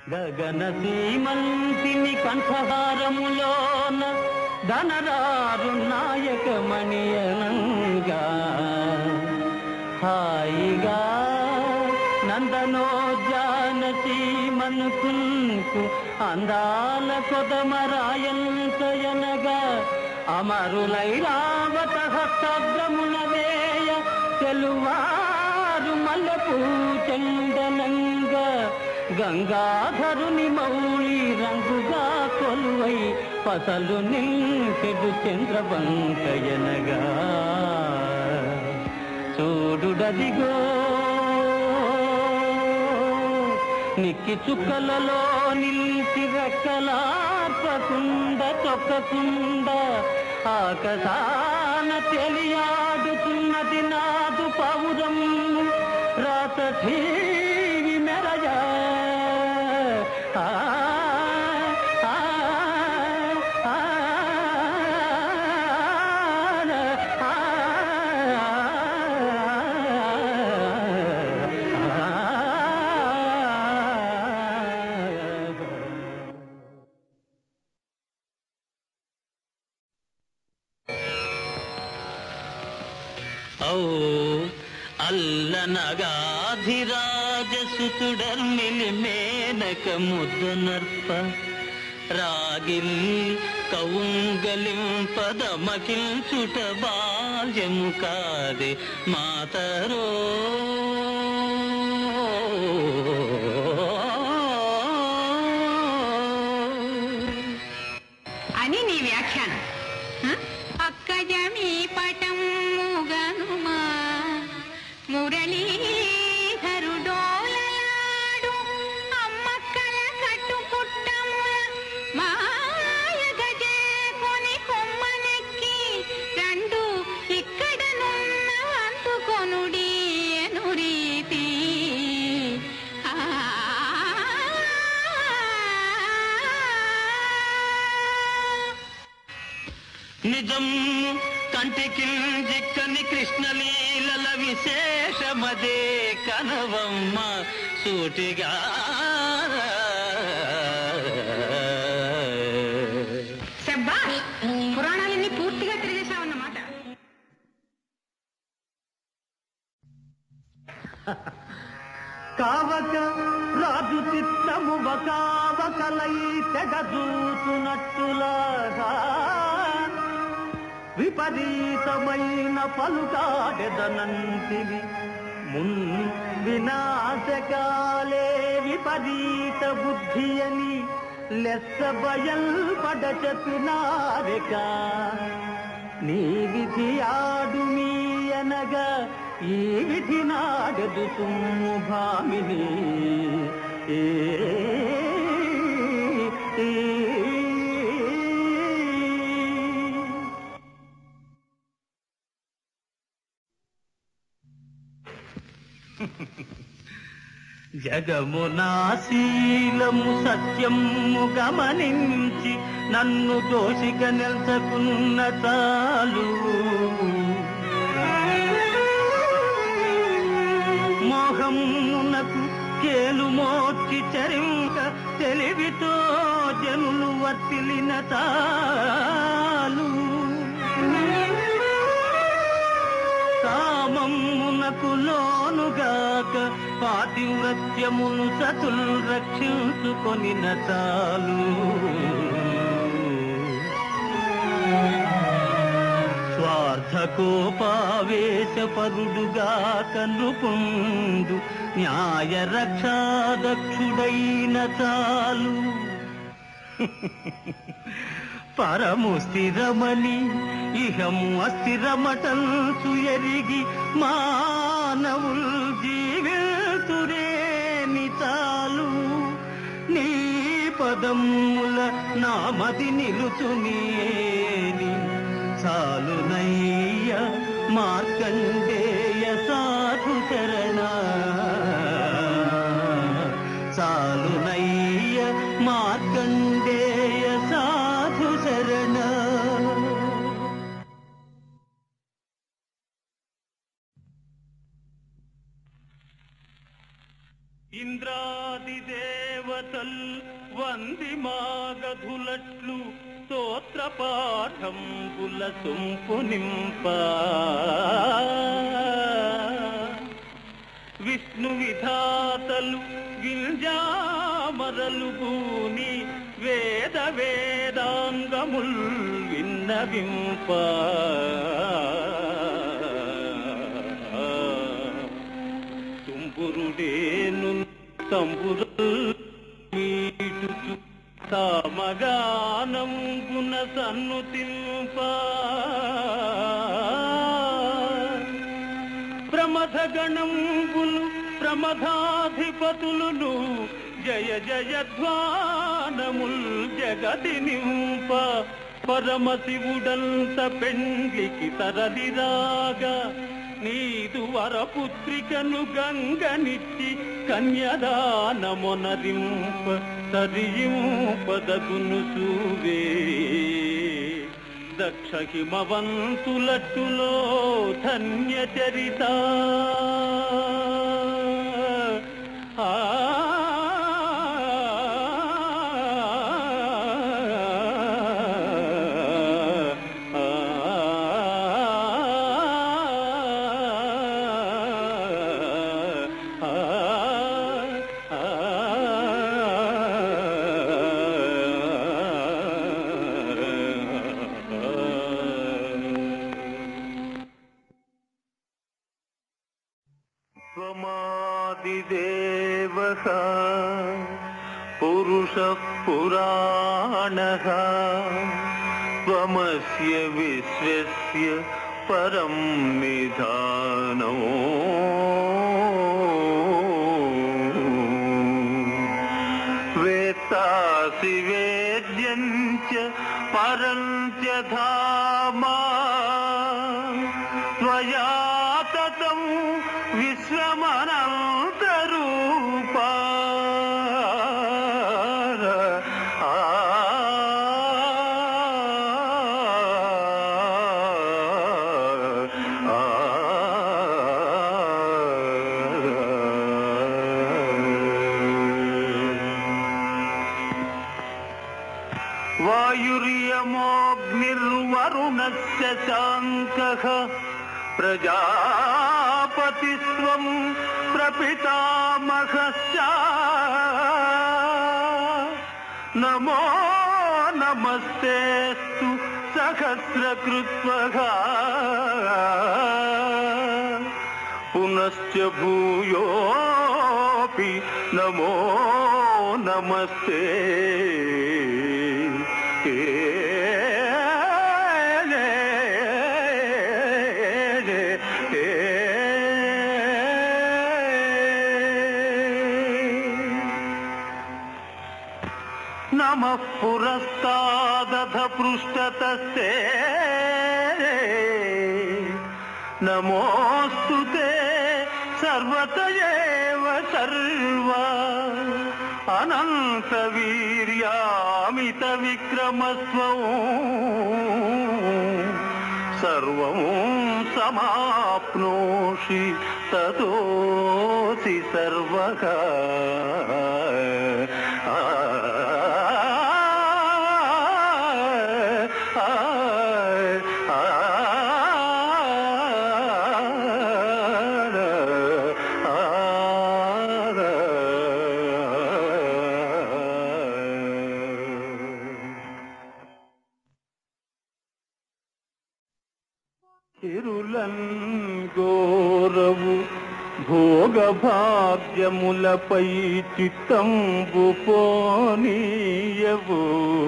గగన సీమంతిని కంఠహారములోన ధనరారు నాయక మణియనంగా హాయిగా నందనోద్యాన సీమనుకుంకు అందాల కొదమరాయంతయనగా అమరులై రావత హస్తగ్రమున వేయ తెలువారు మల్లెపూ చందనంగా గంగాధరుని మౌళి రంగుగా కొలువై పసలు నింపెడు చంద్రబంకయనగా చూడుడదిగో నిక్కి చుక్కలలో నిలిచి రెక్కలార్పకుండ తొక్కకుండ ఆకాశాన తెలియాడుతున్నది నాదు పౌరం రాత ఠీవి మెరయ ఆ, ఆ, ఆ, ఔ అల్లనగాధిరాజసుతుడర్మిలి మేనక ముద్దునర్ప రాగిల్ కౌంగలింపదమకిల్చుట బాల్యము కాదే మాతరో అని నీ వ్యాఖ్యానం హ? అక్కజ మీ పటముగనుమా మురళీధరుడోలలాడు అమ్మక్కల కట్టు పుట్టముల మాయ గజేకొని కొమ్మనెక్కి రెండు ఇక్కడనున్న అందుకొనుడి అను రీతి ఆ నిజం కంటికి జిక్కని కృష్ణలీలల విశేషమదే కనవమ్మ సూటిగా శబ్బాష్ పురాణాలన్నీ పూర్తిగా తిరిగేశావన్నమాట కావక రాజు చిత్తము వకావకలై తెగజూతున్నట్టులాగా విపరీతమైన పలుకాడెదనంటివి మున్ వినాశకాలే విపరీత బుద్ధి అని లెస్స బయల్పడ చెప్పినారెక నీ విధి ఆడు మీ అనగా ఈ విధి నాడదు సుమ్ము భామిని ఏ ఏ, జగమునాశీలము సత్యము గమనించి నన్ను దోషిక నిల్చకున్న చాలు మోహమునకు కేలు మోర్చి చరింక తెలివితో జనులు వర్తిలిన తాలు కామమునకు లోనుగాక పాతివ్రత్యమును సతుల్ రక్షించుకొని చాలు స్వార్థకోపావేశపరుడుగా కనుకుండు న్యాయ రక్షాదక్షుడైన చాలు పరము స్థిరమని ఇహము అస్థిరమటంచు ఎరిగి మానవుల్ జీవితురేని చాలు నీ పదముల నామది నిలుచునేని చాలునయ్య మార్కండేయ సాధు శరణ చాలునయ్య మార్కండేయ సాధు శరణ ఇంద్రాది దేవతల్ వంది మాగధులట్లు స్తోత్ర పాఠంబుల సొంపు నింప విష్ణు విధాతలు గింజామరలు భూని వేద వేదాంగముల్ విన్నవింప తుంబురుడేను తంబురు మీటుచు సామగానం గుణ సన్నుతింప ప్రమథ గణంబులు ప్రమథాధిపతులు జయ జయ ధ్వానముల్ జగతి నింప పరమశివుడంత పెండ్లికి తరలిరాగా నీదు వరపుత్రికను గంగనిచ్చి కన్యదానమొనరింప తరియింపదగును సూవే దక్ష హిమవంతులట్టులో ధన్య చరిత ఆ त्वमादिदेवः पुरुषः पुराणः त्वमस्य विश्वस्य परं निधानो वेत्तासि वेद्यं च परं च धामा त्वया ततं विश्वमनन्तरूपा आ वायुर्यमोऽग्निर्वरुणस्य शाङ्कः प्रजापतिस्त्वं प्रपितामहश्च नमो नमस्तेऽस्तु सहस्रकृत्वः पुनश्च भूयोऽपि नमो नमस्ते नमः पुरस्तादथ पृष्ठतस्ते नमोऽस्तु ते सर्वत एव सर्वा अनन्तवीर्यामितविक्रमस्वौ सर्वं समाप्नोषि ततोऽसि सर्वः చిరులన్ గోరవు భోగభాగ్యములపై చిత్తంబు పోనీయవు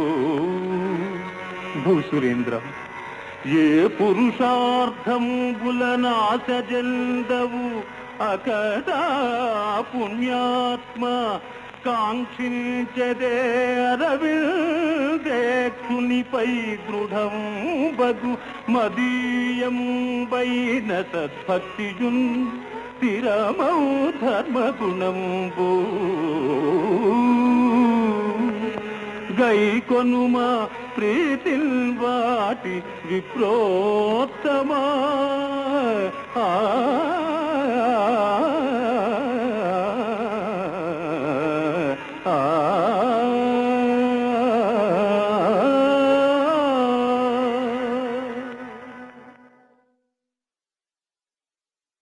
భూసురేంద్ర ఏ పురుషార్థంబుల నాశజందవు అకట పుణ్యాత్మ కాంక్షించదే అరవిందేక్షునిపై దృఢం బగు మదీయం వైన సద్భక్తియున్ స్థిరమౌ ధర్మగుణంబు గై కొనుమా ప్రీతిల్ వాటి విప్రోత్తమా ఆ